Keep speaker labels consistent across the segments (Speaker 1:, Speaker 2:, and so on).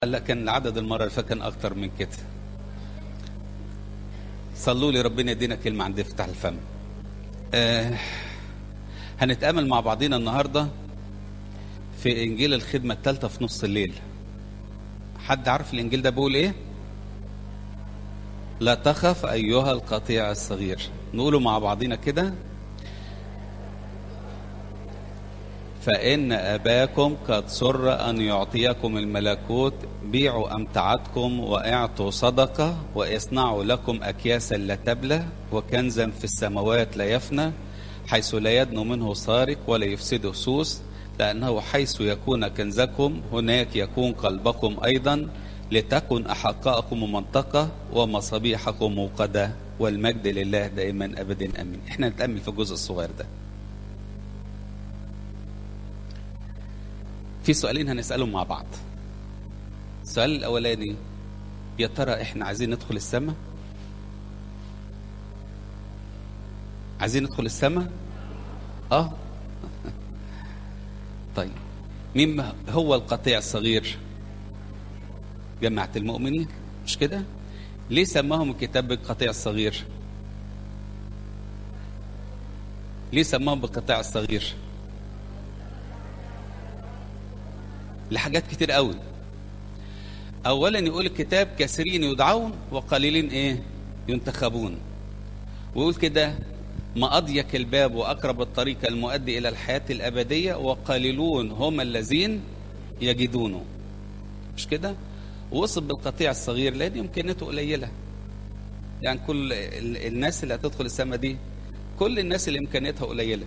Speaker 1: لا كان العدد المرة اللي فاتت كان أكتر من كده صلوا لي ربنا يدينا كلمة عند يفتح الفم آه هنتأمل مع بعضينا النهاردة في إنجيل الخدمة الثالثة في نص الليل حد عارف الإنجيل ده بيقول إيه؟ لا تخف أيها القطيع الصغير نقوله مع بعضينا كده فإن أباكم قد سر أن يعطيكم الملكوت بيعوا أمتعتكم وأعطوا صدقة ويصنعوا لكم أكياسا لا تبلى وكنزا في السماوات لا يفنى حيث لا يدنو منه سارق ولا يفسده سوس لأنه حيث يكون كنزكم هناك يكون قلبكم أيضا لتكن أحقاءكم منطقة ومصابيحكم موقدة والمجد لله دائما أبدا أمين احنا نتأمل في الجزء الصغير ده في سؤالين هنسألهم مع بعض السؤال الأولاني يا ترى احنا عايزين ندخل السماء عايزين ندخل السماء اه طيب مين هو القطيع الصغير جماعة المؤمنين مش كده ليه سماهم الكتاب بالقطيع الصغير ليه سماهم بالقطيع الصغير لحاجات كتير قوي اولا يقول الكتاب كثيرين يدعون وقليلين ايه ينتخبون ويقول كده ما اضيق الباب واقرب الطريق المؤدي الى الحياه الابديه وقليلون هم الذين يجدونه مش كده وصف بالقطيع الصغير لان امكانياته قليله يعني كل الناس اللي هتدخل السماء دي كل الناس اللي امكانياتها قليله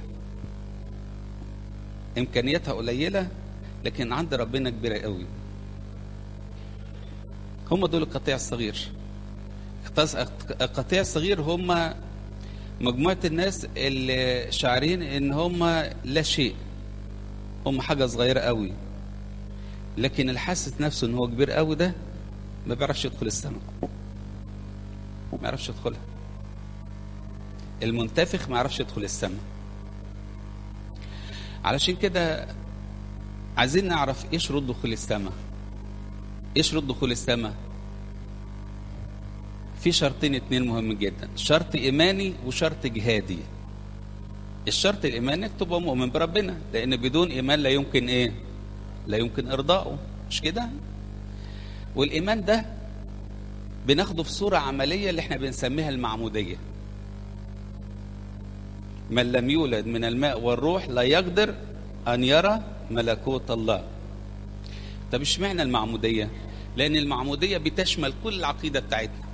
Speaker 1: امكانياتها قليله لكن عند ربنا كبيرة قوي هم دول القطيع الصغير القطيع الصغير هم مجموعة الناس اللي شعرين ان هم لا شيء هم حاجة صغيرة قوي لكن الحاسس نفسه ان هو كبير قوي ده ما بيعرفش يدخل السماء ما يعرفش يدخلها المنتفخ ما يعرفش يدخل السماء علشان كده عايزين نعرف ايه شروط دخول السماء ايه شروط دخول السماء في شرطين اتنين مهم جدا شرط ايماني وشرط جهادي الشرط الايماني تبقى مؤمن بربنا لان بدون ايمان لا يمكن ايه لا يمكن ارضائه مش كده والايمان ده بناخده في صوره عمليه اللي احنا بنسميها المعموديه من لم يولد من الماء والروح لا يقدر ان يرى ملكوت الله طب اشمعنى المعمودية لأن المعمودية بتشمل كل العقيدة بتاعتنا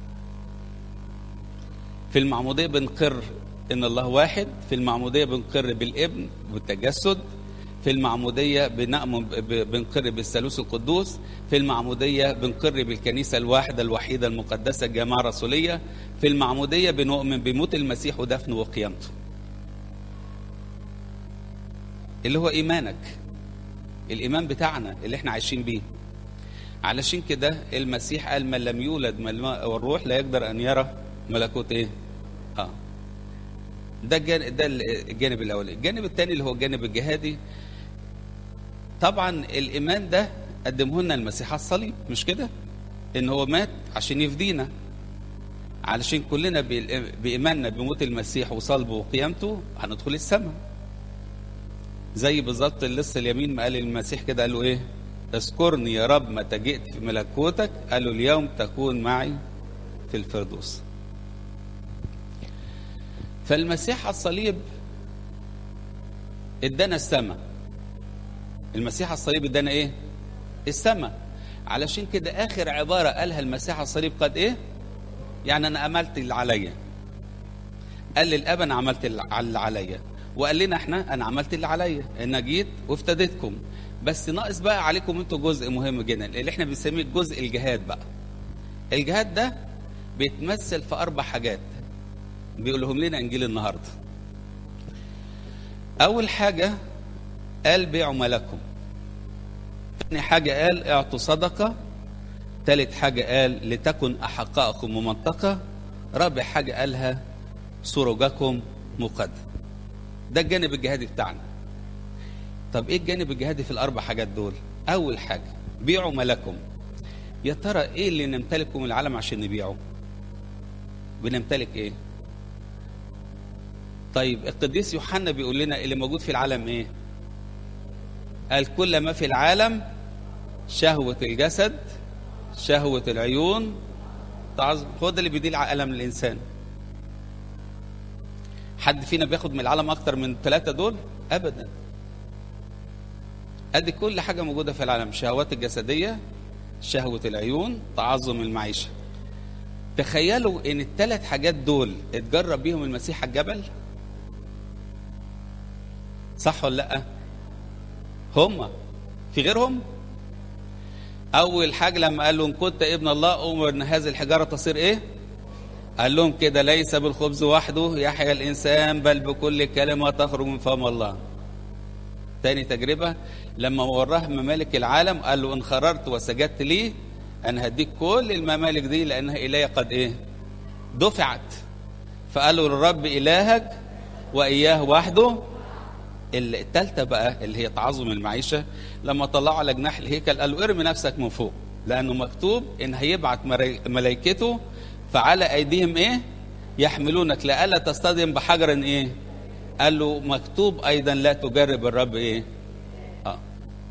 Speaker 1: في المعمودية بنقر إن الله واحد في المعمودية بنقر بالابن بالتجسد في المعمودية بنأمن بنقر بالثالوث القدوس في المعمودية بنقر بالكنيسة الواحدة الوحيدة المقدسة الجماعة الرسولية في المعمودية بنؤمن بموت المسيح ودفنه وقيامته اللي هو ايمانك الايمان بتاعنا اللي احنا عايشين بيه علشان كده المسيح قال من لم يولد من الماء والروح لا يقدر ان يرى ملكوت ايه اه ده الجانب ده الجانب الاولاني الجانب الثاني اللي هو الجانب الجهادي طبعا الايمان ده قدمه لنا المسيح على الصليب مش كده ان هو مات عشان يفدينا علشان كلنا بايماننا بموت المسيح وصلبه وقيامته هندخل السماء زي بالظبط لسه اليمين ما قال المسيح كده قال له ايه اذكرني يا رب متى جئت في ملكوتك قال له اليوم تكون معي في الفردوس فالمسيح على الصليب ادانا السماء المسيح على الصليب ادانا ايه السماء علشان كده اخر عباره قالها المسيح على الصليب قد ايه يعني انا عملت اللي عليا قال للاب انا عملت اللي عليا وقال لنا احنا انا عملت اللي عليا انا جيت وافتديتكم بس ناقص بقى عليكم انتوا جزء مهم جدا اللي احنا بنسميه جزء الجهاد بقى الجهاد ده بيتمثل في اربع حاجات بيقولهم لنا انجيل النهارده اول حاجه قال بيعوا ملككم ثاني حاجه قال اعطوا صدقه ثالث حاجه قال لتكن احقائكم ممنطقه رابع حاجه قالها سرجكم مقدم ده الجانب الجهادي بتاعنا طب ايه الجانب الجهادي في الاربع حاجات دول اول حاجه بيعوا ملكم يا ترى ايه اللي نمتلكه من العالم عشان نبيعه بنمتلك ايه طيب القديس يوحنا بيقول لنا اللي موجود في العالم ايه قال كل ما في العالم شهوة الجسد شهوة العيون تعظم هو ده اللي بيديل عالم الإنسان حد فينا بياخد من العالم أكتر من الثلاثة دول أبدا أدي كل حاجة موجودة في العالم شهوات الجسدية شهوة العيون تعظم المعيشة تخيلوا ان الثلاث حاجات دول اتجرب بيهم المسيح على الجبل صح ولا لا هما في غيرهم اول حاجه لما قال له ان كنت ابن الله امر ان هذه الحجاره تصير ايه قال لهم كده ليس بالخبز وحده يحيا الانسان بل بكل كلمه تخرج من فم الله تاني تجربه لما وراه ممالك العالم قال له ان خررت وسجدت لي انا هديك كل الممالك دي لانها الي قد ايه دفعت فقال له الرب الهك واياه وحده الثالثه بقى اللي هي تعظم المعيشه لما طلعوا على جناح الهيكل قال له ارمي نفسك من فوق لانه مكتوب ان هيبعت ملائكته فعلى ايديهم ايه يحملونك لئلا تصطدم بحجر ايه قال له مكتوب ايضا لا تجرب الرب ايه اه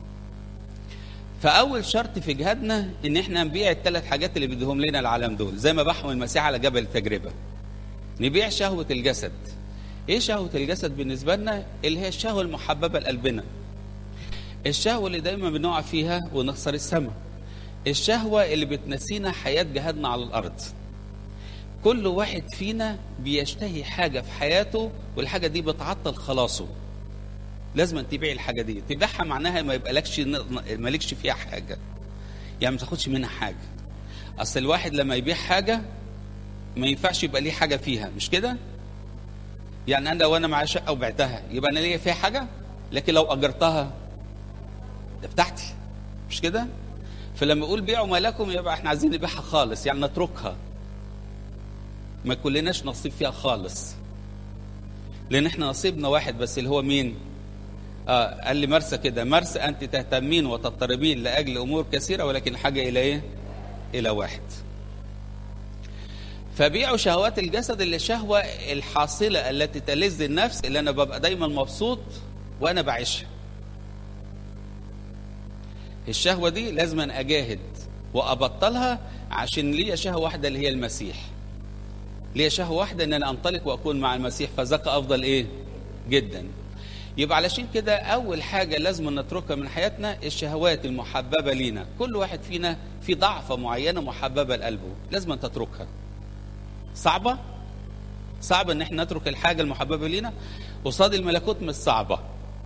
Speaker 1: فاول شرط في جهادنا ان احنا نبيع الثلاث حاجات اللي بيديهم لنا العالم دول زي ما بحمل المسيح على جبل التجربه نبيع شهوه الجسد ايه شهوه الجسد بالنسبه لنا اللي هي الشهوه المحببه لقلبنا الشهوه اللي دايما بنقع فيها ونخسر السماء الشهوه اللي بتنسينا حياه جهادنا على الارض كل واحد فينا بيشتهي حاجه في حياته والحاجه دي بتعطل خلاصه لازم تبيع الحاجه دي تبيعها معناها ما يبقالكش مالكش فيها حاجه يعني ما تاخدش منها حاجه اصل الواحد لما يبيع حاجه ما ينفعش يبقى ليه حاجه فيها مش كده يعني انا لو انا معايا شقه وبعتها يبقى انا ليا فيها حاجه لكن لو اجرتها ده بتاعتي مش كده فلما يقول بيعوا ما لكم يبقى احنا عايزين نبيعها خالص يعني نتركها ما كلناش نصيب فيها خالص لان احنا نصيبنا واحد بس اللي هو مين آه قال لي مرسى كده مرسى انت تهتمين وتضطربين لاجل امور كثيره ولكن الحاجه الى ايه الى واحد فبيعوا شهوات الجسد اللي شهوة الحاصلة التي تلذ النفس اللي أنا ببقى دايما مبسوط وأنا بعيشها الشهوة دي لازم أجاهد وأبطلها عشان ليا شهوة واحدة اللي هي المسيح ليا شهوة واحدة إن أنا أنطلق وأكون مع المسيح فذاك أفضل إيه جدا يبقى علشان كده أول حاجة لازم نتركها من حياتنا الشهوات المحببة لينا كل واحد فينا في ضعفة معينة محببة لقلبه لازم تتركها صعبة صعب ان احنا نترك الحاجة المحببة لينا قصاد الملكوت مش صعبة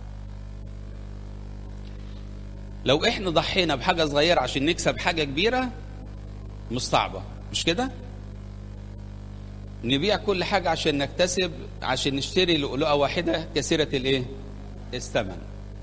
Speaker 1: لو احنا ضحينا بحاجة صغيرة عشان نكسب حاجة كبيرة مش صعبة مش كده نبيع كل حاجة عشان نكتسب عشان نشتري لؤلؤة واحدة كثيرة الايه الثمن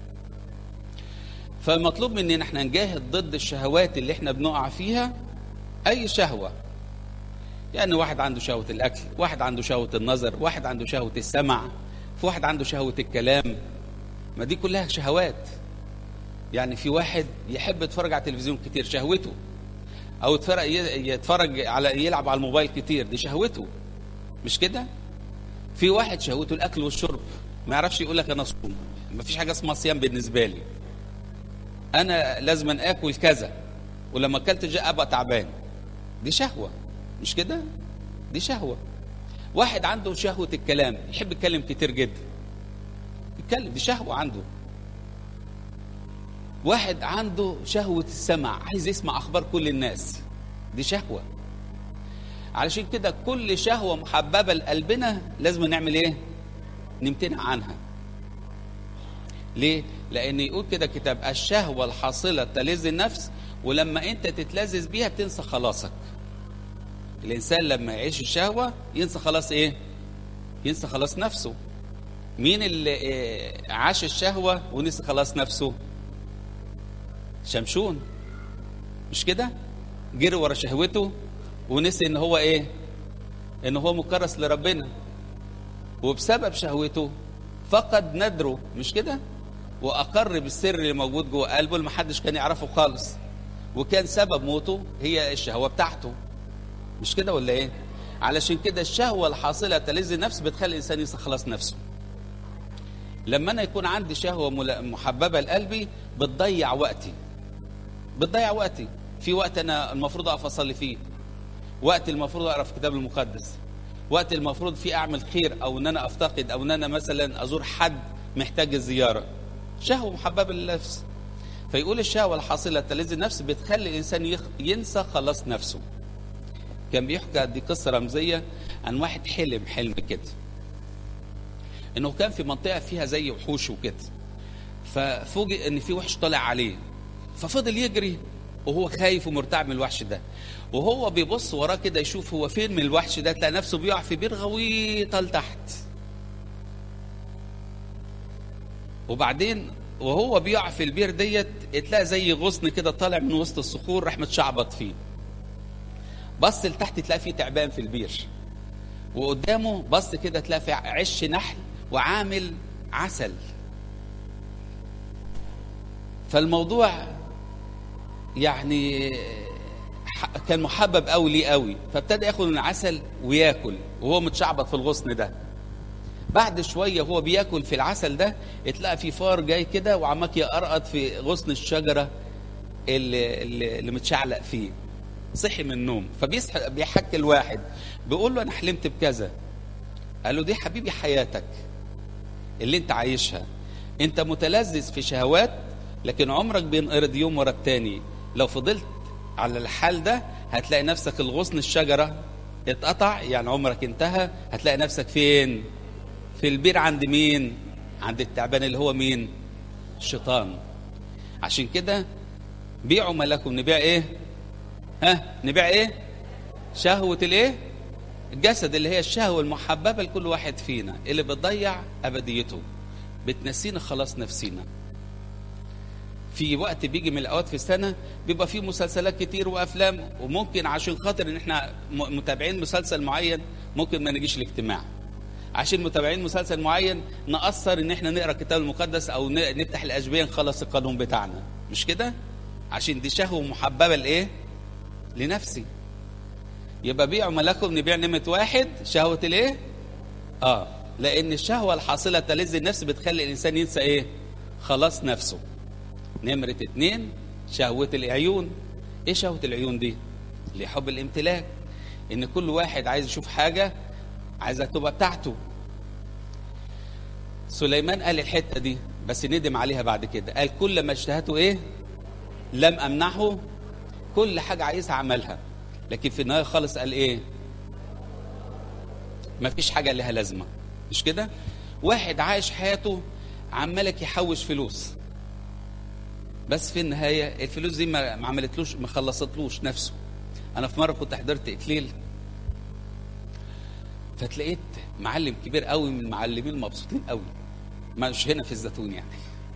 Speaker 1: فالمطلوب مننا احنا نجاهد ضد الشهوات اللي احنا بنقع فيها اي شهوة يعني واحد عنده شهوة الأكل واحد عنده شهوة النظر واحد عنده شهوة السمع في واحد عنده شهوة الكلام ما دي كلها شهوات يعني في واحد يحب يتفرج على التلفزيون كتير شهوته او يتفرج يتفرج على يلعب على الموبايل كتير دي شهوته مش كده في واحد شهوته الاكل والشرب ما يعرفش يقول لك انا صوم ما فيش حاجه اسمها صيام بالنسبه لي انا لازم اكل كذا ولما اكلت جاء ابقى تعبان دي شهوه مش كده دي شهوة واحد عنده شهوة الكلام يحب يتكلم كتير جدا يتكلم دي شهوة عنده واحد عنده شهوة السمع عايز يسمع أخبار كل الناس دي شهوة علشان كده كل شهوة محببة لقلبنا لازم نعمل ايه نمتنع عنها ليه لأن يقول كده كتاب الشهوة الحاصلة تلذ النفس ولما انت تتلذذ بيها بتنسى خلاصك الانسان لما يعيش الشهوه ينسى خلاص ايه ينسى خلاص نفسه مين اللي إيه عاش الشهوه ونسي خلاص نفسه شمشون مش كده جري ورا شهوته ونسي ان هو ايه ان هو مكرس لربنا وبسبب شهوته فقد ندره مش كده واقر بالسر اللي موجود جوه قلبه اللي محدش كان يعرفه خالص وكان سبب موته هي الشهوه بتاعته مش كده ولا ايه علشان كده الشهوه الحاصله تلذ النفس بتخلي الانسان ينسى خلاص نفسه لما انا يكون عندي شهوه مل- محببه لقلبي بتضيع وقتي بتضيع وقتي في وقت انا المفروض اقف اصلي فيه وقت المفروض اقرا في الكتاب المقدس وقت المفروض فيه اعمل خير او ان انا افتقد او ان انا مثلا ازور حد محتاج الزياره شهوه محببه للنفس فيقول الشهوه الحاصله تلذ النفس بتخلي الانسان يخ... ينسى خلاص نفسه كان بيحكى دي قصه رمزيه عن واحد حلم حلم كده انه كان في منطقه فيها زي وحوش وكده ففوجئ ان في وحش طالع عليه ففضل يجري وهو خايف ومرتعب من الوحش ده وهو بيبص وراه كده يشوف هو فين من الوحش ده تلاقي نفسه بيقع في بير غويطه لتحت وبعدين وهو بيقع في البير ديت تلاقي زي غصن كده طالع من وسط الصخور راح متشعبط فيه بص لتحت تلاقي فيه تعبان في البير وقدامه بص كده تلاقي في عش نحل وعامل عسل فالموضوع يعني ح- كان محبب قوي ليه قوي فابتدى ياخد من العسل وياكل وهو متشعبط في الغصن ده بعد شويه وهو بياكل في العسل ده اتلقى في فار جاي كده وعمال يقرقط في غصن الشجره اللي, اللي, اللي متشعلق فيه صحي من النوم فبيصحى بيحكي الواحد بيقول له انا حلمت بكذا قال له دي حبيبي حياتك اللي انت عايشها انت متلذذ في شهوات لكن عمرك بينقرض يوم ورا التاني لو فضلت على الحال ده هتلاقي نفسك الغصن الشجرة اتقطع يعني عمرك انتهى هتلاقي نفسك فين في البير عند مين عند التعبان اللي هو مين الشيطان عشان كده بيعوا ما لكم نبيع ايه ها نبيع ايه شهوة الايه الجسد اللي هي الشهوة المحببة لكل واحد فينا اللي بتضيع أبديته بتنسينا خلاص نفسينا في وقت بيجي من الأوقات في السنة بيبقى فيه مسلسلات كتير وأفلام وممكن عشان خاطر إن إحنا م- متابعين مسلسل معين ممكن ما نجيش الاجتماع عشان متابعين مسلسل معين نأثر إن إحنا نقرأ الكتاب المقدس أو ن- نفتح الأشبيه نخلص القانون بتاعنا مش كده؟ عشان دي شهوة محببة لإيه؟ لنفسي يبقى بيعوا ملكم نبيع نمرة واحد شهوة الايه؟ اه لأن الشهوة الحاصلة تلذ النفس بتخلي الإنسان ينسى ايه؟ خلاص نفسه. نمرة اتنين شهوة العيون. ايه شهوة العيون دي؟ اللي حب الامتلاك. إن كل واحد عايز يشوف حاجة عايزها تبقى بتاعته. سليمان قال الحتة دي بس ندم عليها بعد كده، قال كل ما اشتهته ايه؟ لم أمنعه كل حاجة عايزها عملها لكن في النهاية خالص قال ايه ما فيش حاجة لها لازمة مش كده واحد عايش حياته عمالك يحوش فلوس بس في النهاية الفلوس دي ما ما عملتلوش ما خلصتلوش نفسه أنا في مرة كنت حضرت إكليل فتلاقيت معلم كبير قوي من المعلمين المبسوطين قوي مش هنا في الزيتون يعني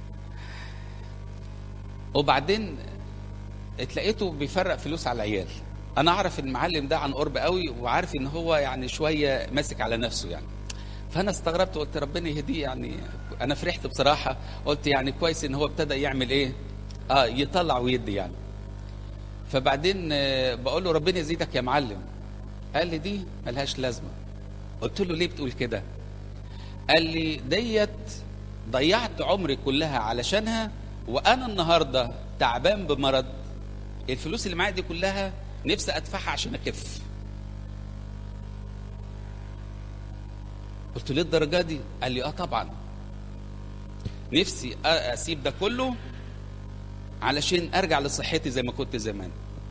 Speaker 1: وبعدين اتلاقيته بيفرق فلوس على العيال انا اعرف المعلم ده عن قرب قوي وعارف ان هو يعني شويه ماسك على نفسه يعني فانا استغربت وقلت ربنا يهديه يعني انا فرحت بصراحه قلت يعني كويس ان هو ابتدى يعمل ايه اه يطلع ويدي يعني فبعدين آه، بقول له ربنا يزيدك يا معلم قال لي دي ملهاش لازمه قلت له ليه بتقول كده قال لي ديت ضيعت عمري كلها علشانها وانا النهارده تعبان بمرض الفلوس اللي معايا دي كلها نفسي ادفعها عشان اخف قلت له ليه الدرجه دي قال لي اه طبعا نفسي أ- اسيب ده كله علشان ارجع لصحتي زي ما كنت زمان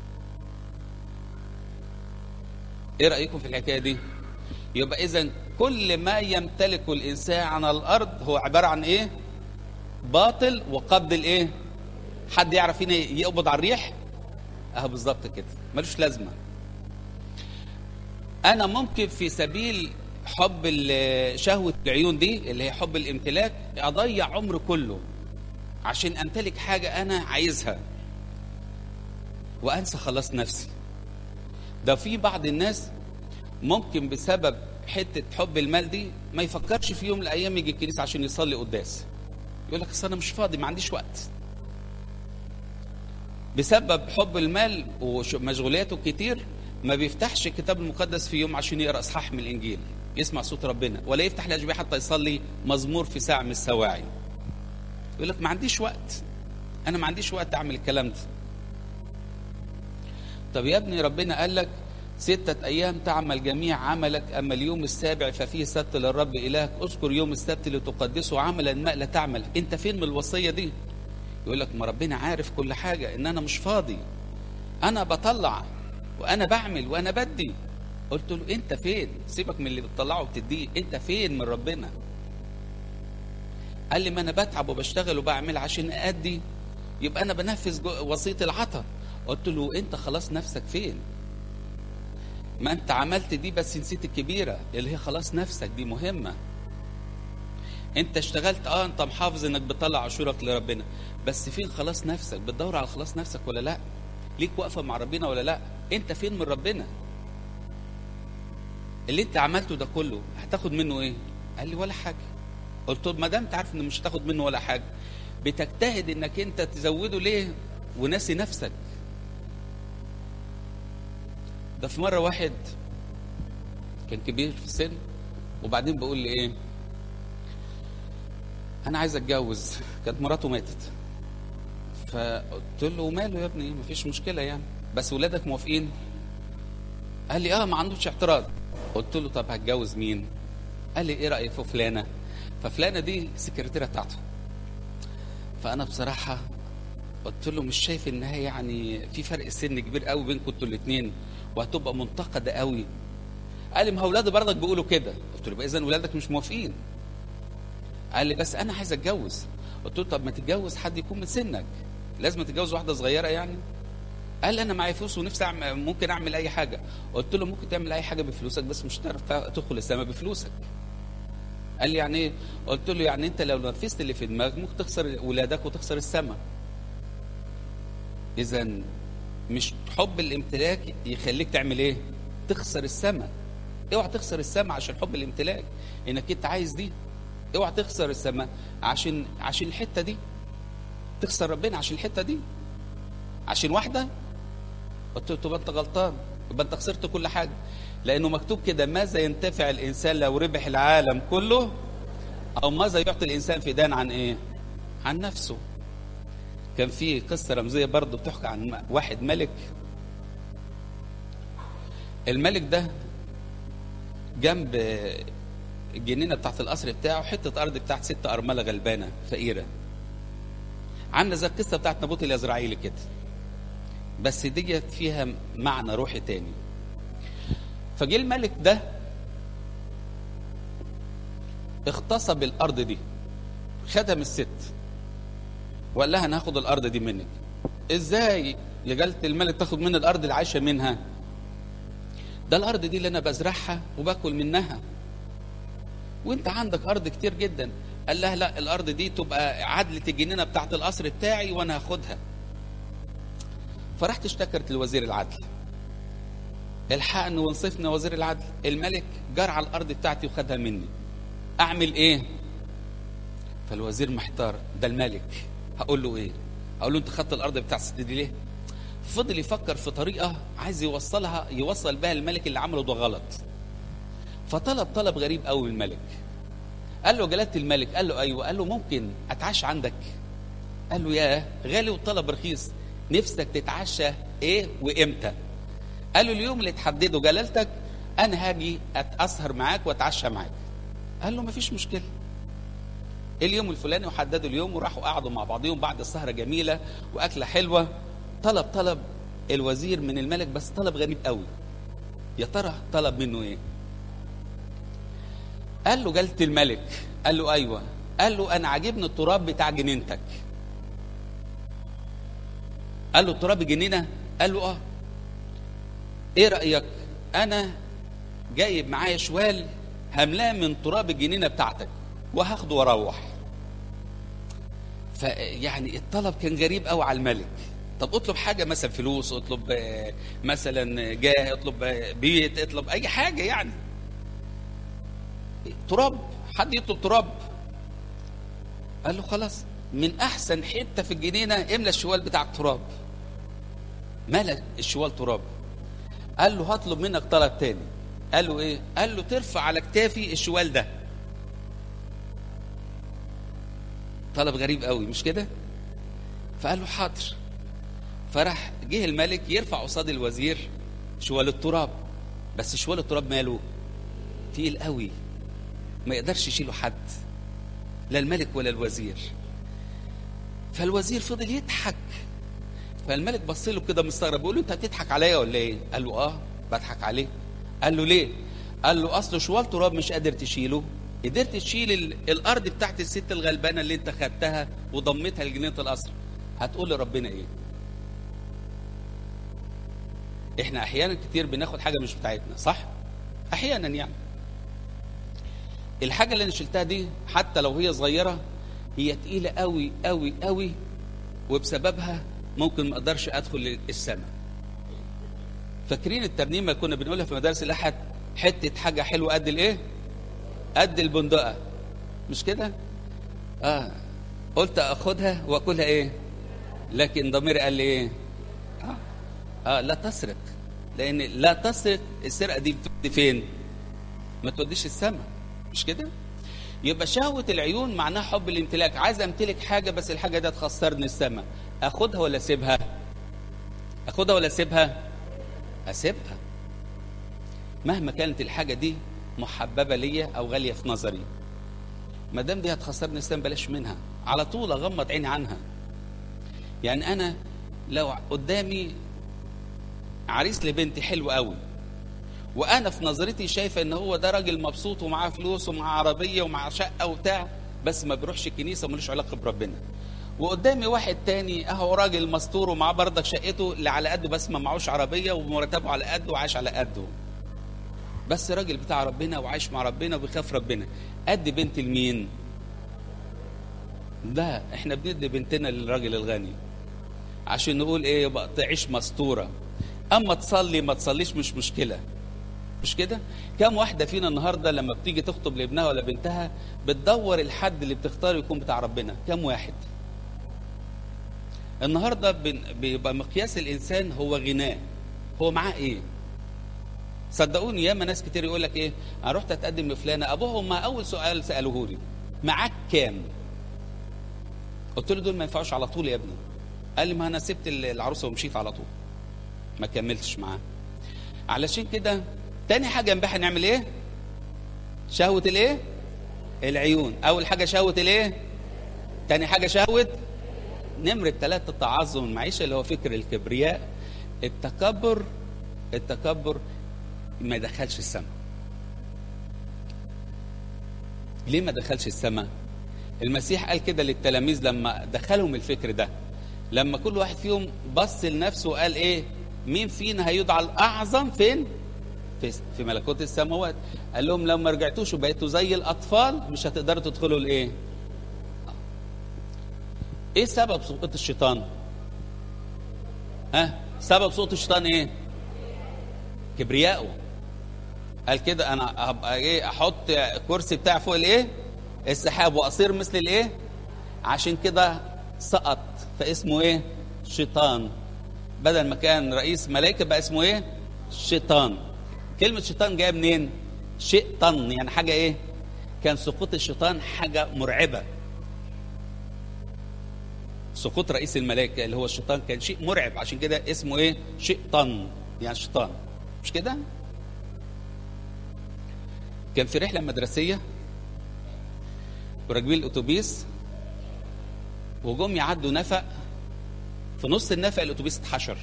Speaker 1: ايه رايكم في الحكايه دي يبقى اذا كل ما يمتلكه الانسان على الارض هو عباره عن ايه باطل وقبض الايه حد يعرف هنا يقبض على الريح اه بالظبط كده ملوش لازمه انا ممكن في سبيل حب ال- شهوه العيون دي اللي هي حب الامتلاك اضيع عمري كله عشان امتلك حاجه انا عايزها وانسى خلاص نفسي ده في بعض الناس ممكن بسبب حته حب المال دي ما يفكرش في يوم من الايام يجي الكنيسه عشان يصلي قداس يقول لك اصل انا مش فاضي ما عنديش وقت بسبب حب المال ومشغولياته كتير ما بيفتحش الكتاب المقدس في يوم عشان يقرا اصحاح من الانجيل يسمع صوت ربنا ولا يفتح الاشبيه حتى يصلي مزمور في ساعه من السواعي يقول لك ما عنديش وقت انا ما عنديش وقت اعمل الكلام ده طب يا ابني ربنا قال لك ستة أيام تعمل جميع عملك أما اليوم السابع ففيه سبت للرب إلهك اذكر يوم السبت لتقدسه عملا ما لا تعمل أنت فين من الوصية دي يقول لك ما ربنا عارف كل حاجة إن أنا مش فاضي أنا بطلع وأنا بعمل وأنا بدي قلت له أنت فين سيبك من اللي بتطلعه وبتديه أنت فين من ربنا قال لي ما أنا بتعب وبشتغل وبعمل عشان أدي يبقى أنا بنفذ وصية العطا قلت له أنت خلاص نفسك فين ما انت عملت دي بس نسيت الكبيرة اللي هي خلاص نفسك دي مهمة انت اشتغلت اه انت محافظ انك بتطلع عشورك لربنا بس فين خلاص نفسك بتدور على خلاص نفسك ولا لا ليك واقفة مع ربنا ولا لا انت فين من ربنا اللي انت عملته ده كله هتاخد منه ايه قال لي ولا حاجة قلت له ما دام انت عارف ان مش هتاخد منه ولا حاجة بتجتهد انك انت تزوده ليه وناسي نفسك ده في مرة واحد كان كبير في السن وبعدين بقول لي ايه انا عايز اتجوز كانت مراته ماتت فقلت له ماله يا ابني مفيش مشكلة يعني بس ولادك موافقين قال لي اه ما عندوش اعتراض قلت له طب هتجوز مين قال لي ايه رأيك في فلانة ففلانة دي السكرتيرة بتاعته فانا بصراحة قلت له مش شايف ان هي يعني في فرق سن كبير قوي بينكم انتوا الاثنين وهتبقى منتقده قوي قال لي ما هو ولادي برضك بيقولوا كده قلت له اذا ولادك مش موافقين قال لي بس انا عايز اتجوز قلت له طب ما تتجوز حد يكون من سنك لازم تتجوز واحده صغيره يعني قال لي انا معايا فلوس ونفسي أعمل ممكن اعمل اي حاجه قلت له ممكن تعمل اي حاجه بفلوسك بس مش هتعرف تدخل السماء بفلوسك قال لي يعني ايه قلت له يعني انت لو نفذت اللي في دماغك ممكن تخسر ولادك وتخسر السماء اذا مش حب الامتلاك يخليك تعمل ايه تخسر السماء اوعى تخسر السماء عشان حب الامتلاك انك انت عايز دي اوعى تخسر السماء عشان عشان الحته دي تخسر ربنا عشان الحته دي عشان واحده قلت له تبقى انت غلطان يبقى انت خسرت كل حاجه لانه مكتوب كده ماذا ينتفع الانسان لو ربح العالم كله او ماذا يعطي الانسان فدان عن ايه عن نفسه كان في قصة رمزية برضه بتحكي عن واحد ملك الملك ده جنب الجنينة بتاعت القصر بتاعه حتة أرض بتاعت ست أرملة غلبانة فقيرة عاملة زي القصة بتاعت نابوت اليزرعيلي كده بس ديت فيها معنى روحي تاني فجه الملك ده اغتصب الأرض دي خدم الست وقال لها انا هاخد الارض دي منك ازاي يا جلاله الملك تاخد من الارض اللي عايشه منها ده الارض دي اللي انا بزرعها وباكل منها وانت عندك ارض كتير جدا قال لها لا الارض دي تبقى عدلة الجنينه بتاعت القصر بتاعي وانا هاخدها فرحت اشتكرت لوزير العدل الحقني وانصفني وزير العدل الملك جار على الارض بتاعتي وخدها مني اعمل ايه فالوزير محتار ده الملك هقول له ايه هقول له انت خدت الارض بتاع الست دي ليه فضل يفكر في طريقه عايز يوصلها يوصل بها الملك اللي عمله ده غلط فطلب طلب غريب قوي الملك قال له جلاله الملك قال له ايوه قال له ممكن اتعشى عندك قال له ياه غالي والطلب رخيص نفسك تتعشى ايه وامتى قال له اليوم اللي تحدده جلالتك انا هاجي اسهر معاك واتعشى معاك قال له مفيش مشكله اليوم الفلاني وحددوا اليوم وراحوا قعدوا مع بعضهم بعد السهرة جميلة وأكلة حلوة طلب طلب الوزير من الملك بس طلب غريب قوي يا ترى طلب منه ايه قال له جلت الملك قال له ايوه قال له انا عاجبني التراب بتاع جنينتك قال له التراب جنينه قال له اه ايه رايك انا جايب معايا شوال هملاه من تراب الجنينه بتاعتك وهاخده واروح فيعني الطلب كان غريب قوي على الملك طب اطلب حاجه مثلا فلوس اطلب مثلا جاه اطلب بيت اطلب اي حاجه يعني تراب حد يطلب تراب قال له خلاص من احسن حته في الجنينه املى الشوال بتاع التراب ملك الشوال تراب قال له هطلب منك طلب تاني قال له ايه قال له ترفع على كتافي الشوال ده طلب غريب قوي مش كده فقال له حاضر فراح جه الملك يرفع قصاد الوزير شوال التراب بس شوال التراب ماله تقيل قوي ما يقدرش يشيله حد لا الملك ولا الوزير فالوزير فضل يضحك فالملك بص له كده مستغرب بيقول له انت بتضحك عليا ولا ايه قال له اه بضحك عليه قال له ليه قال له اصل شوال تراب مش قادر تشيله قدرت تشيل ال- الارض بتاعت الست الغلبانه اللي انت خدتها وضمتها لجنينه القصر هتقول لربنا ايه احنا احيانا كتير بناخد حاجه مش بتاعتنا صح احيانا يعني الحاجه اللي انا شلتها دي حتى لو هي صغيره هي تقيله قوي قوي قوي وبسببها ممكن ما اقدرش ادخل السماء فاكرين الترنيمه اللي كنا بنقولها في مدارس الاحد حته حاجه حلوه قد الايه قد البندقه مش كده اه قلت اخدها واكلها ايه لكن ضميري قال لي ايه اه, آه لا تسرق لان لا تسرق السرقه دي بتودي فين ما توديش السماء مش كده يبقى شهوة العيون معناها حب الامتلاك عايز امتلك حاجة بس الحاجة دي تخسرني السماء اخدها ولا اسيبها اخدها ولا اسيبها اسيبها مهما كانت الحاجة دي محببة ليا او غالية في نظري ما دام دي هتخسرني السماء بلاش منها على طول اغمض عيني عنها يعني انا لو قدامي عريس لبنتي حلو قوي وانا في نظرتي شايفه ان هو ده راجل مبسوط ومعاه فلوس ومعاه عربيه ومعاه شقه وبتاع بس ما بيروحش الكنيسه وملوش علاقه بربنا وقدامي واحد تاني اهو راجل مستور ومعاه بردك شقته اللي على قده بس ما معهوش عربيه ومرتبه على قده وعايش على قده بس راجل بتاع ربنا وعايش مع ربنا وبيخاف ربنا قد بنت لمين لا احنا بندي بنتنا للراجل الغني عشان نقول ايه يبقى تعيش مستوره اما تصلي ما تصليش مش مشكله مش كده كم واحده فينا النهارده لما بتيجي تخطب لابنها ولا بنتها بتدور الحد اللي بتختاره يكون بتاع ربنا كم واحد النهارده بن- بيبقى مقياس الانسان هو غناه هو معاه ايه صدقوني ياما ناس كتير يقول لك ايه انا رحت اتقدم لفلانه ابوهم ما اول سؤال سالوه لي معاك كام قلت له دول ما ينفعوش على طول يا ابني قال لي ما انا سبت العروسه ومشيت على طول ما كملتش معاه علشان كده تاني حاجه امبارح نعمل ايه شهوه الايه العيون اول حاجه شهوه الايه تاني حاجه شهوه نمرة ثلاثة تعظم المعيشة اللي هو فكر الكبرياء التكبر التكبر ما يدخلش السماء ليه ما دخلش السماء المسيح قال كده للتلاميذ لما دخلهم الفكر ده لما كل واحد فيهم بص لنفسه وقال ايه مين فينا هيدعى الاعظم فين في في ملكوت السماوات قال لهم لو ما رجعتوش وبقيتوا زي الاطفال مش هتقدروا تدخلوا الايه ايه سبب سقوط الشيطان ها سبب سقوط الشيطان ايه كبرياءه قال كده انا هبقى ايه احط كرسي بتاعي فوق الايه السحاب واصير مثل الايه عشان كده سقط فاسمه ايه شيطان بدل ما كان رئيس ملائكه بقى اسمه ايه شيطان كلمه شيطان جايه منين شيطان يعني حاجه ايه كان سقوط الشيطان حاجه مرعبه سقوط رئيس الملائكه اللي هو الشيطان كان شيء مرعب عشان كده اسمه ايه شيطان يعني شيطان مش كده كان في رحله مدرسيه وراكبين الاتوبيس وجم يعدوا نفق في نص النفق الاتوبيس اتحشر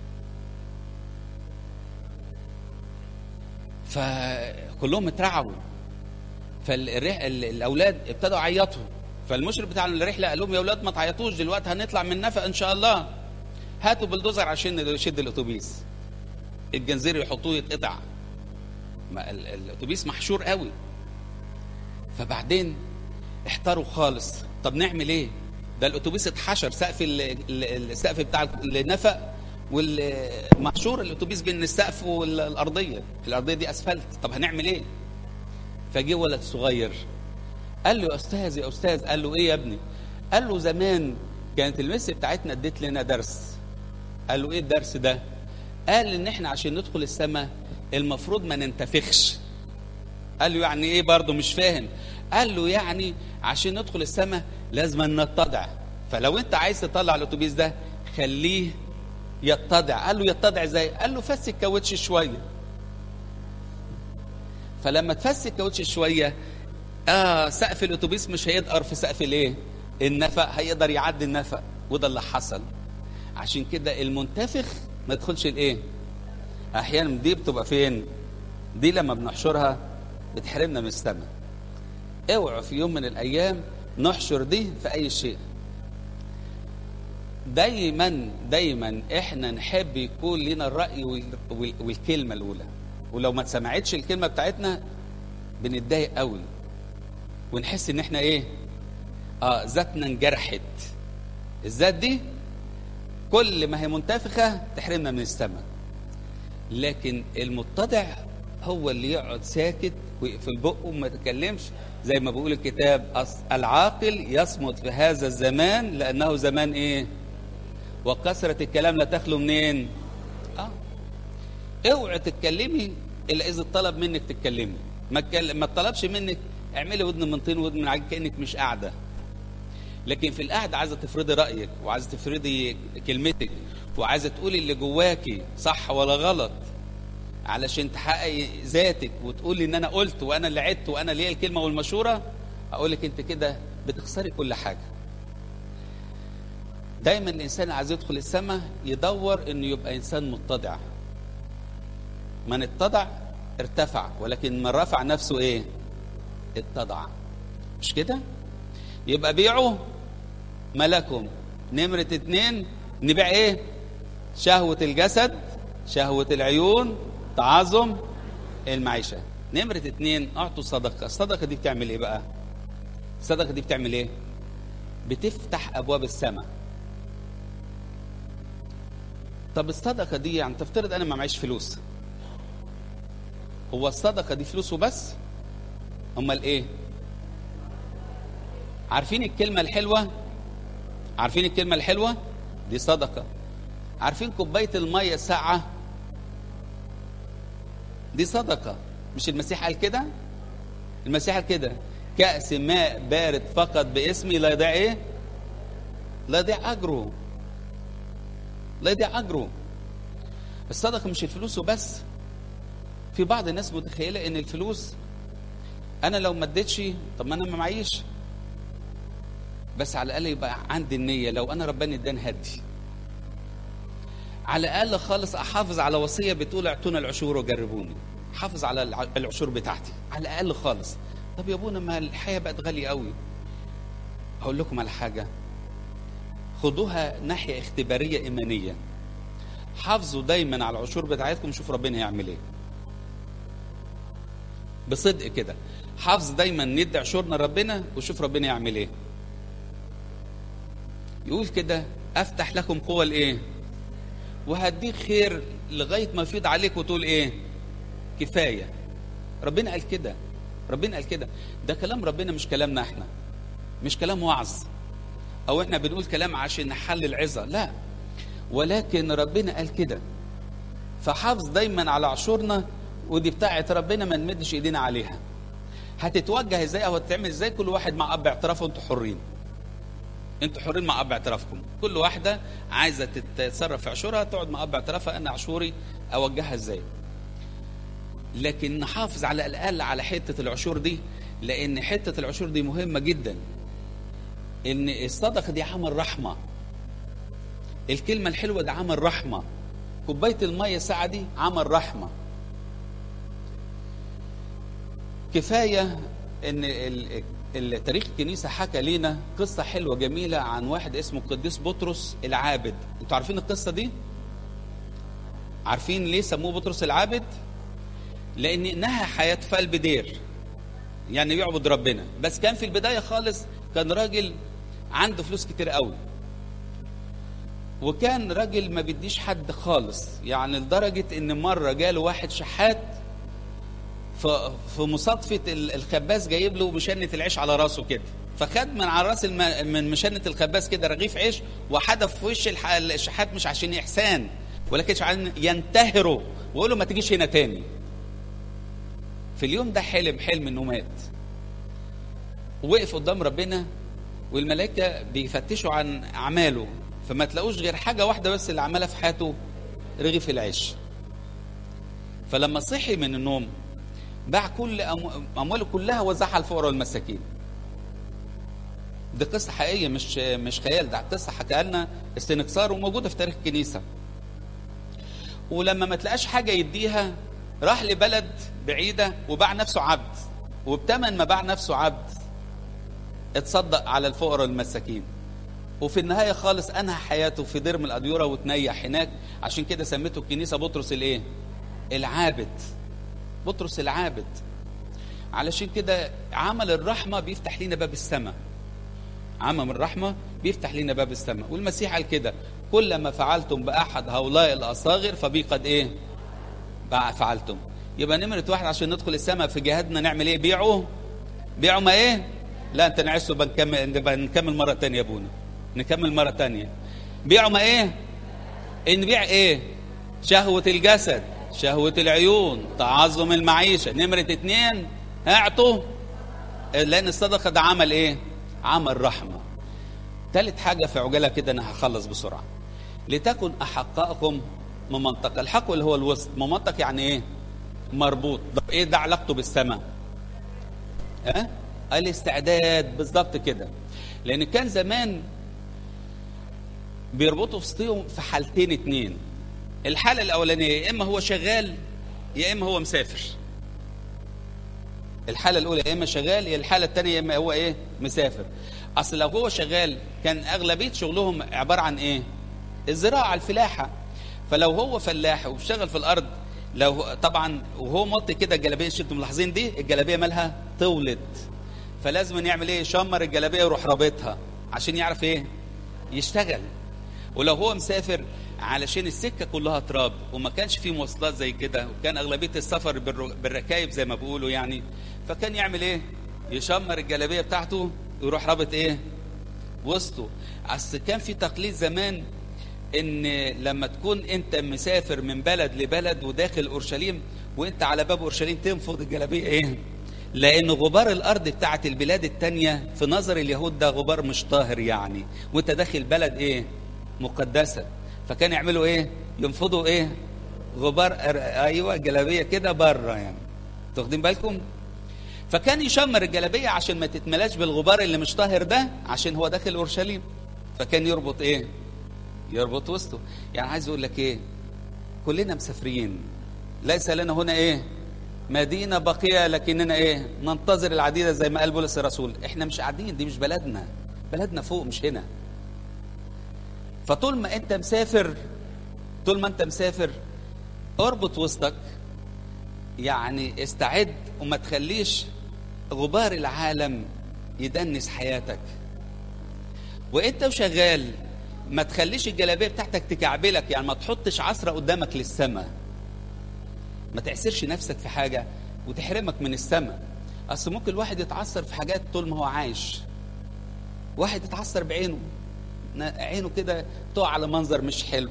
Speaker 1: فكلهم اترعبوا فالاولاد ابتدوا يعيطوا فالمشرف بتاع الرحله قال لهم يا اولاد ما تعيطوش دلوقتي هنطلع من النفق ان شاء الله هاتوا بلدوزر عشان يشد الاتوبيس الجنزير يحطوه يتقطع ما ال- الاتوبيس محشور قوي فبعدين احتاروا خالص طب نعمل ايه ده الاتوبيس اتحشر سقف ال- ال- السقف بتاع النفق والمحشور الاتوبيس بين السقف والارضيه الارضيه دي اسفلت طب هنعمل ايه فجه ولد صغير قال له يا استاذ يا استاذ قال له ايه يا ابني قال له زمان كانت المس بتاعتنا اديت لنا درس قال له ايه الدرس ده قال ان احنا عشان ندخل السماء المفروض ما ننتفخش قال له يعني ايه برضه مش فاهم قال له يعني عشان ندخل السماء لازم نتضع فلو انت عايز تطلع الاتوبيس ده خليه يتضع قال له يتضع ازاي قال له فس الكاوتش شويه فلما تفس الكاوتش شويه اه سقف الاتوبيس مش هيدقر في سقف الايه النفق هيقدر يعدي النفق وده اللي حصل عشان كده المنتفخ ما يدخلش الايه احيانا دي بتبقى فين دي لما بنحشرها بتحرمنا من السماء اوعوا في يوم من الايام نحشر دي في اي شيء دايما دايما احنا نحب يكون لنا الراي والكلمه الاولى ولو ما اتسمعتش الكلمه بتاعتنا بنتضايق قوي ونحس ان احنا ايه اه ذاتنا انجرحت الذات دي كل ما هي منتفخه تحرمنا من السماء لكن المتضع هو اللي يقعد ساكت ويقفل بقه وما يتكلمش زي ما بيقول الكتاب العاقل يصمت في هذا الزمان لانه زمان ايه وكثرة الكلام لا تخلو منين اه اوعي تتكلمي الا اذا طلب منك تتكلمي ما تكلم ما طلبش منك اعملي ودن من طين ودن من عجل كانك مش قاعده لكن في القعده عايزه تفرضي رايك وعايزه تفرضي كلمتك وعايزه تقولي اللي جواكي صح ولا غلط علشان تحققي ذاتك وتقولي ان انا قلت وانا اللي عدت وانا ليا الكلمه والمشوره اقول لك انت كده بتخسري كل حاجه دايما الانسان عايز يدخل السماء يدور انه يبقى انسان متضع من اتضع ارتفع ولكن من رفع نفسه ايه اتضع مش كده يبقى بيعوا ملكهم نمرة اتنين نبيع ايه شهوة الجسد شهوة العيون تعظم المعيشة نمرة اتنين اعطوا صدقة الصدقة دي بتعمل ايه بقى الصدقة دي بتعمل ايه بتفتح ابواب السماء طب الصدقة دي يعني تفترض انا ما معيش فلوس هو الصدقة دي فلوس وبس امال ايه عارفين الكلمة الحلوة عارفين الكلمة الحلوة دي صدقة عارفين كوباية المية الساقعة دي صدقة مش المسيح قال كده المسيح قال كده كأس ماء بارد فقط باسمي لا يضيع ايه لا يضيع اجره لا يضيع اجره الصدقة مش الفلوس وبس في بعض الناس متخيلة ان الفلوس انا لو ما اديتش طب ما انا ما معيش بس على الاقل يبقى عندي النيه لو انا ربنا اداني هدي على الاقل خالص احافظ على وصيه بتقول اعطونا العشور وجربوني حافظ على العشور بتاعتي على الاقل خالص طب يا ابونا ما الحياه بقت غاليه قوي هقول لكم على حاجه خدوها ناحيه اختباريه ايمانيه حافظوا دايما على العشور بتاعتكم شوف ربنا هيعمل ايه بصدق كده حافظ دايما ندي عشورنا ربنا وشوف ربنا يعمل ايه يقول كده افتح لكم قوة الايه وهديك خير لغاية ما يفيض عليك وتقول ايه كفاية ربنا قال كده ربنا قال كده ده كلام ربنا مش كلامنا احنا مش كلام وعظ او احنا بنقول كلام عشان نحلل عظة لا ولكن ربنا قال كده فحافظ دايما على عشورنا ودي بتاعت ربنا ما نمدش ايدينا عليها هتتوجه ازاي او هتتعمل ازاي كل واحد مع اب اعترافه انتوا حرين انتوا حرين مع اب اعترافكم كل واحده عايزه تتصرف في عشورها تقعد مع اب اعترافها انا عشوري اوجهها ازاي لكن نحافظ على الاقل على حته العشور دي لان حته العشور دي مهمه جدا ان الصدقه دي عمل رحمه الكلمه الحلوه ده عمل رحمه كوبايه الميه الساعه دي عمل رحمه كفايه ان التاريخ الكنيسه حكى لنا قصه حلوه جميله عن واحد اسمه القديس بطرس العابد انتوا عارفين القصه دي عارفين ليه سموه بطرس العابد لان انها حياه في قلب دير يعني بيعبد ربنا بس كان في البدايه خالص كان راجل عنده فلوس كتير قوي وكان راجل ما بيديش حد خالص يعني لدرجه ان مره جاله واحد شحات في مصادفة الخباز جايب له مشنة العيش على راسه كده فخد من على راس الم... من مشنة الخباز كده رغيف عيش وحدف في وش الح... الشحات مش عشان احسان ولكن عشان ينتهره ويقول له ما تجيش هنا تاني في اليوم ده حلم حلم انه مات وقف قدام ربنا والملائكه بيفتشوا عن اعماله فما تلاقوش غير حاجه واحده بس اللي عملها في حياته رغيف العيش فلما صحي من النوم باع كل امواله كلها وزعها على الفقراء والمساكين دي قصه حقيقيه مش مش خيال ده قصه حكاها لنا استنكسار وموجوده في تاريخ الكنيسه ولما ما تلاقاش حاجه يديها راح لبلد بعيده وباع نفسه عبد وبتمن ما باع نفسه عبد اتصدق على الفقراء والمساكين وفي النهايه خالص انهى حياته في درم الاديره وتنيح هناك عشان كده سميته الكنيسه بطرس الايه العابد بطرس العابد علشان كده عمل الرحمه بيفتح لنا باب السماء عمل الرحمه بيفتح لنا باب السماء والمسيح قال كده كل ما فعلتم باحد هؤلاء الاصاغر فبي قد ايه بقى فعلتم يبقى نمرة واحد عشان ندخل السماء في جهادنا نعمل ايه بيعوا بيعوا ما ايه لا انت نعسوا بنكمل نكمل مرة تانية يا ابونا نكمل مرة تانية بيعوا ما ايه نبيع ايه شهوة الجسد شهوة العيون تعظم المعيشة نمرة اتنين اعطوا لان الصدقة ده عمل ايه عمل رحمة تالت حاجة في عجالة كده انا هخلص بسرعة لتكن احقائكم ممنطق الحق اللي هو الوسط ممنطق يعني ايه مربوط طب ايه ده علاقته بالسماء ها أه؟ الاستعداد بالظبط كده لان كان زمان بيربطوا وسطهم في حالتين اتنين الحالة الأولانية يا إما هو شغال يا إما هو مسافر الحالة الأولى يا إما شغال يا الحالة الثانية يا إما هو إيه مسافر أصل لو هو شغال كان أغلبية شغلهم عبارة عن إيه الزراعة الفلاحة فلو هو فلاح وبيشتغل في الأرض لو طبعا وهو موطي كده الجلابيه انتوا ملاحظين دي الجلابيه مالها طولت فلازم يعمل ايه يشمر الجلابيه ويروح رابطها عشان يعرف ايه يشتغل ولو هو مسافر علشان السكه كلها تراب وما كانش فيه مواصلات زي كده وكان اغلبيه السفر بالركايب زي ما بيقولوا يعني فكان يعمل ايه يشمر الجلابيه بتاعته ويروح رابط ايه وسطه اصل كان في تقليد زمان ان لما تكون انت مسافر من بلد لبلد وداخل اورشليم وانت على باب اورشليم تنفض الجلابيه ايه لان غبار الارض بتاعت البلاد التانية في نظر اليهود ده غبار مش طاهر يعني وانت داخل بلد ايه مقدسه فكان يعملوا ايه ينفضوا ايه غبار ايوه جلابيه كده بره يعني تاخدين بالكم فكان يشمر الجلابيه عشان ما تتملاش بالغبار اللي مش طاهر ده عشان هو داخل اورشليم فكان يربط ايه يربط وسطه يعني عايز اقول لك ايه كلنا مسافرين ليس لنا هنا ايه مدينة باقية لكننا ايه ننتظر العديدة زي ما قال بولس الرسول احنا مش قاعدين دي مش بلدنا بلدنا فوق مش هنا فطول ما انت مسافر طول ما انت مسافر اربط وسطك يعني استعد وما تخليش غبار العالم يدنس حياتك وانت وشغال ما تخليش الجلابيه بتاعتك تكعبلك يعني ما تحطش عصره قدامك للسماء ما تعسرش نفسك في حاجه وتحرمك من السماء اصل ممكن الواحد يتعثر في حاجات طول ما هو عايش واحد يتعثر بعينه عينه كده تقع على منظر مش حلو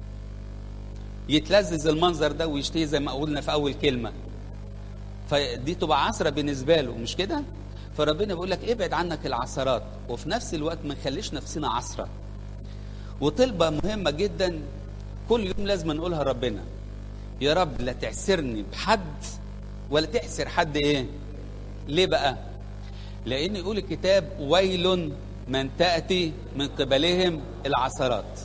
Speaker 1: يتلذذ المنظر ده ويشتهي زي ما قلنا في اول كلمه فدي تبقى عثره بالنسبه له مش كده فربنا بيقول لك ابعد عنك العثرات وفي نفس الوقت ما نخليش نفسنا عثره وطلبة مهمة جدا كل يوم لازم نقولها ربنا يا رب لا تعسرني بحد ولا تحسر حد ايه ليه بقى لان يقول الكتاب ويل من تأتي من قبلهم العثرات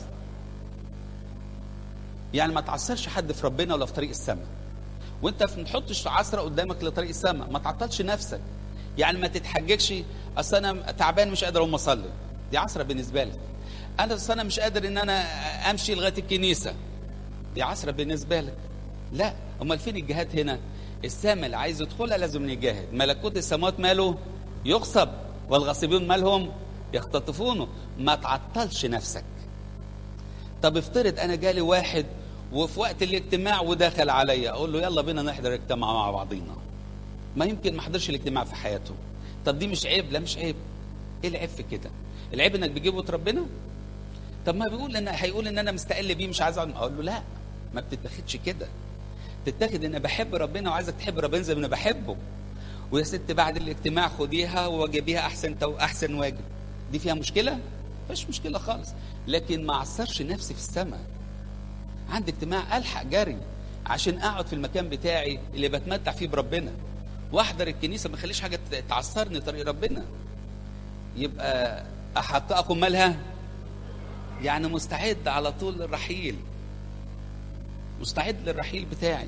Speaker 1: يعني ما تعثرش حد في ربنا ولا في طريق السماء وانت ما تحطش عثره قدامك لطريق السماء ما تعطلش نفسك يعني ما تتحججش اصل انا تعبان مش قادر اقوم اصلي دي عثره بالنسبه لك انا اصل انا مش قادر ان انا امشي لغايه الكنيسه دي عثره بالنسبه لك لا امال فين الجهاد هنا السماء اللي عايز يدخلها لازم يجاهد ملكوت السماوات ماله يغصب والغاصبون مالهم يختطفونه ما تعطلش نفسك طب افترض انا جالي واحد وفي وقت الاجتماع ودخل عليا اقول له يلا بينا نحضر اجتماع مع بعضينا ما يمكن ما حضرش الاجتماع في حياته طب دي مش عيب لا مش عيب ايه العيب في كده العيب انك بتجيبه ربنا طب ما بيقول ان هيقول ان انا مستقل بيه مش عايز اقعد اقول له لا ما بتتاخدش كده تتاخد ان بحب ربنا وعايزك تحب ربنا زي ما انا بحبه ويا ست بعد الاجتماع خديها وواجبيها احسن تو احسن واجب دي فيها مشكله مفيش مشكله خالص لكن ما اعصرش نفسي في السماء عندي اجتماع الحق جري عشان اقعد في المكان بتاعي اللي بتمتع فيه بربنا واحضر الكنيسه ما اخليش حاجه تعصرني طريق ربنا يبقى احققكم مالها يعني مستعد على طول للرحيل مستعد للرحيل بتاعي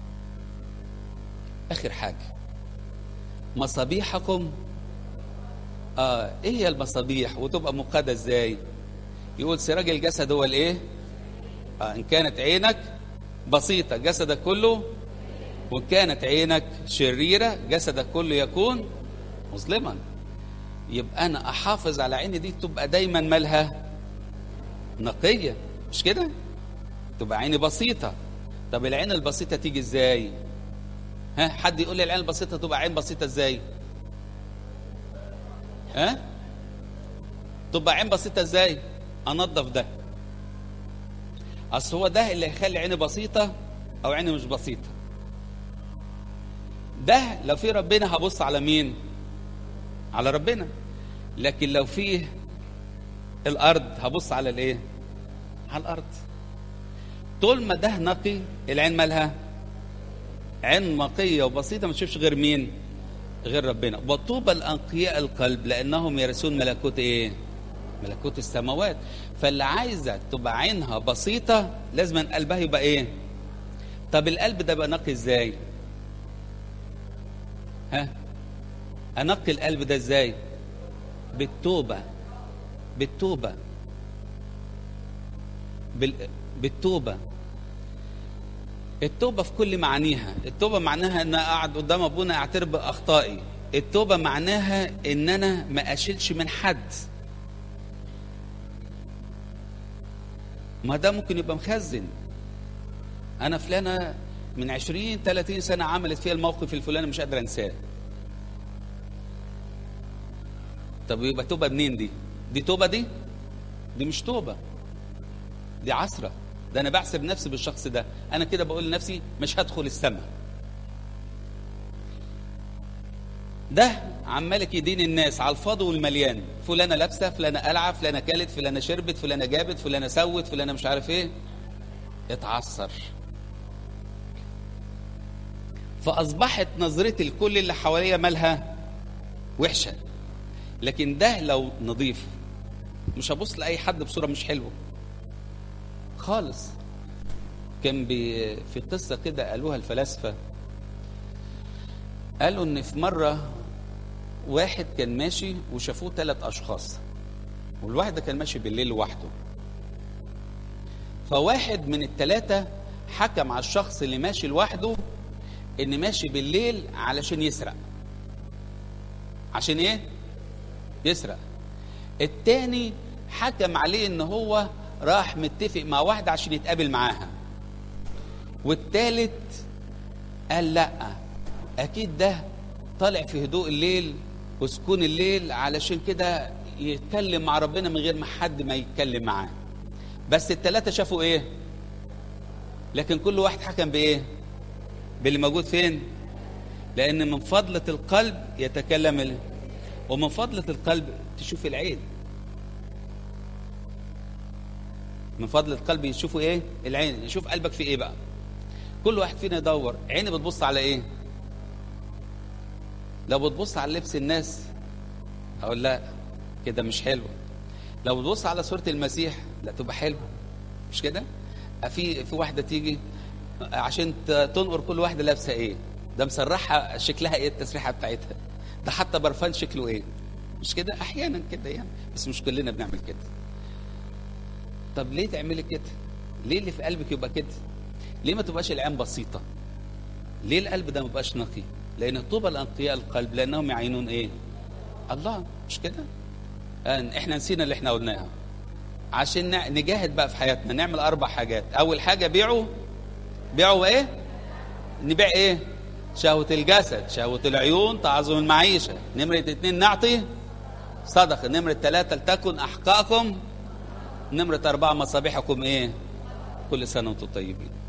Speaker 1: اخر حاجه مصابيحكم اه ايه هي المصابيح وتبقى مقاده ازاي يقول سراج الجسد هو الايه آه ان كانت عينك بسيطه جسدك كله وان كانت عينك شريره جسدك كله يكون مظلما يبقى انا احافظ على عيني دي تبقى دايما مالها نقيه مش كده تبقى عيني بسيطه طب العين البسيطه تيجي ازاي ها حد يقول لي العين البسيطه تبقى عين بسيطه ازاي ها تبقى عين بسيطه ازاي انظف ده اصل هو ده اللي هيخلي عيني بسيطه او عيني مش بسيطه ده لو في ربنا هبص على مين على ربنا لكن لو فيه الارض هبص على الايه على الارض طول ما ده نقي العين مالها عين نقيه وبسيطه ما تشوفش غير مين غير ربنا وطوبى الانقياء القلب لانهم يرثون ملكوت ايه ملكوت السماوات فاللي عايزه تبقى عينها بسيطه لازم قلبها يبقى ايه طب القلب ده بقى نقي ازاي ها انقي القلب ده ازاي بالتوبه بالتوبه بال... بالتوبه التوبه في كل معانيها التوبه معناها ان اقعد قدام ابونا اعترف باخطائي التوبه معناها ان انا ما اشيلش من حد ما ده ممكن يبقى مخزن انا فلانه من 20 30 سنه عملت فيها الموقف الفلاني مش قادر انساه طب يبقى توبه منين دي دي توبه دي دي مش توبه دي عسره ده انا بحسب نفسي بالشخص ده انا كده بقول لنفسي مش هدخل السماء ده عمالك يدين الناس على الفاضي والمليان فلانه لابسه فلانه قلعه فلانه كلت فلانه شربت فلانه جابت فلانه سوت فلانه مش عارف ايه اتعثر فاصبحت نظرتي لكل اللي حواليا مالها وحشه لكن ده لو نظيف مش هبص لاي حد بصوره مش حلوه خالص كان بي في قصه كده قالوها الفلاسفه قالوا ان في مره واحد كان ماشي وشافوه ثلاث اشخاص والواحد ده كان ماشي بالليل لوحده فواحد من الثلاثه حكم على الشخص اللي ماشي لوحده ان ماشي بالليل علشان يسرق عشان ايه يسرق التاني حكم عليه ان هو راح متفق مع واحدة عشان يتقابل معاها والتالت قال لا اكيد ده طالع في هدوء الليل وسكون الليل علشان كده يتكلم مع ربنا من غير ما حد ما يتكلم معاه بس التلاتة شافوا ايه لكن كل واحد حكم بايه باللي موجود فين لان من فضلة القلب يتكلم ال... ومن فضلة القلب تشوف العين من فضل القلب يشوفوا ايه العين يشوف قلبك في ايه بقى كل واحد فينا يدور عيني بتبص على ايه لو بتبص على لبس الناس اقول لا كده مش حلو لو بتبص على صورة المسيح لا تبقى حلوة مش كده في في واحدة تيجي عشان تنقر كل واحدة لابسة ايه ده مسرحها شكلها ايه التسريحة بتاعتها ده حتى برفان شكله ايه مش كده احيانا كده يعني بس مش كلنا بنعمل كده طب ليه تعملي كده ليه اللي في قلبك يبقى كده ليه ما تبقاش العين بسيطة ليه القلب ده ما يبقاش نقي لان طوبى الانقياء القلب لانهم يعينون ايه الله مش كده احنا نسينا اللي احنا قلناها عشان نجاهد بقى في حياتنا نعمل اربع حاجات اول حاجة بيعوا بيعوا ايه نبيع ايه شهوة الجسد شهوة العيون تعظم المعيشة نمرة اتنين نعطي صدقة نمرة ثلاثة لتكن أحقاءكم نمرة أربعة مصابيحكم إيه كل سنة وأنتم طيبين